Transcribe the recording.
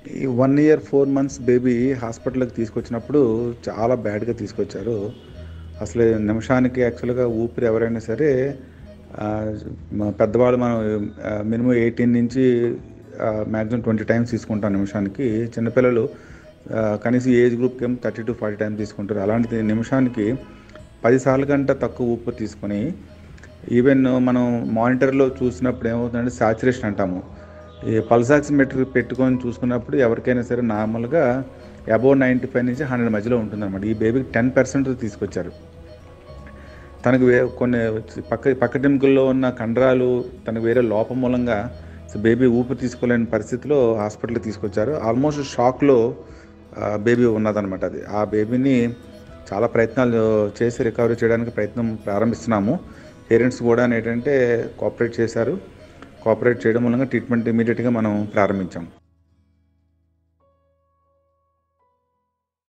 ఈ one year four months baby హాస్పిటల్కి తీసుకొచ్చినప్పుడు చాలా బ్యాడ్గా తీసుకొచ్చారు అసలు నిమిషానికి యాక్చువల్గా ఊపిరి ఎవరైనా సరే ఆ, మా పెద్దవాళ్ళు మనం మినిమం ఎయిటీన్ నుంచి మ్యాక్సిమం ట్వంటీ టైమ్స్ తీసుకుంటాం నిమిషానికి చిన్నపిల్లలు ఆ, కనీసం ఏజ్ గ్రూప్కి ఏమో థర్టీ టు ఫార్టీ టైమ్స్ తీసుకుంటారు అలాంటిది నిమిషానికి పదిసార్లు కంటే తక్కువ ఊపిరి తీసుకొని ఈవెన్ మనం మానిటర్లో చూసినప్పుడు ఏమవుతుందంటే సాచురేషన్ అంటాము ఈ పల్స్ ఆక్సిమీటర్ పెట్టుకొని చూసుకున్నప్పుడు ఎవరికైనా సరే నార్మల్గా అబౌవ్ నైంటీ ఫైవ్ నుంచి హండ్రెడ్ మధ్యలో ఉంటుందన్నమాట ఈ బేబీకి టెన్ పర్సెంట్ తీసుకొచ్చారు తనకు వే కొన్ని పక్క పక్క టెంకుల్లో ఉన్న కండరాలు తనకు వేరే లోపం మూలంగా బేబీ ఊపిరి తీసుకోలేని పరిస్థితిలో హాస్పిటల్కి తీసుకొచ్చారు ఆల్మోస్ట్ షాక్లో బేబీ ఉన్నదన్నమాట అది ఆ బేబీని చాలా ప్రయత్నాలు చేసి రికవరీ చేయడానికి ప్రయత్నం ప్రారంభిస్తున్నాము పేరెంట్స్ కూడా ఏంటంటే కోఆపరేట్ చేశారు కోఆపరేట్ చేయడం మూలంగా ట్రీట్మెంట్ ఇమీడియట్గా మనం ప్రారంభించాం